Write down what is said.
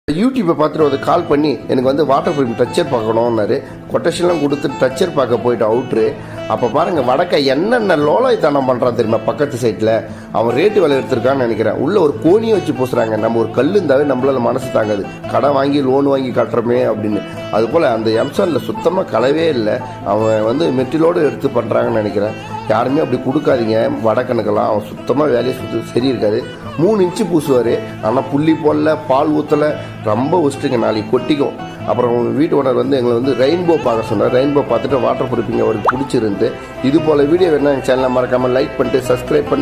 யூடியூப்பை பார்த்துட்டு ஒரு கால் பண்ணி எனக்கு வந்து வாட்டர் ப்ரூஃப் டச்சர் பார்க்கணும்னாரு கொட்டேஷன்லாம் கொடுத்து டச்சர் பார்க்க போயிட்டு அவுட்ரு அப்போ பாருங்க வடக்க என்னென்ன லோலாய்த்தனம் பண்ணுறான் தெரியுமா பக்கத்து சைட்டில் அவன் ரேட்டு விலை எடுத்திருக்கான்னு நினைக்கிறேன் உள்ள ஒரு கோணியை வச்சு பூசுறாங்க நம்ம ஒரு கல் இருந்தாவே நம்மளால மனசு தாங்காது கடன் வாங்கி லோன் வாங்கி கட்டுறோமே அப்படின்னு அது போல் அந்த எம்சனில் சுத்தமாக கலவே இல்லை அவன் வந்து மெட்டிலோடு எடுத்து பண்ணுறாங்கன்னு நினைக்கிறேன் யாருமே அப்படி கொடுக்காதீங்க வடக்கனுக்கெல்லாம் அவன் சுத்தமாக வேலையை சுத்த சரி இருக்காது மூணு இன்ச்சு பூசுவார் ஆனால் புள்ளி போடல பால் ஊற்றலை ரொம்ப ஒஸ்ட்டுங்க நாளைக்கு கொட்டிக்கும் அப்புறம் வீட்டு ஓனர் வந்து எங்களை வந்து ரெயின்போ பார்க்க சொன்னார் ரெயின்போ பார்த்துட்டு வாட்டர் ப்ரூஃபிங் அவருக்கு பிடிச்சிருந்து இது போல் வீடியோ வேணா எங்கள் சேனலை மறக்காமல் லைக் பண்ணிட்டு சப்ஸ்கிரைப் பண்ணி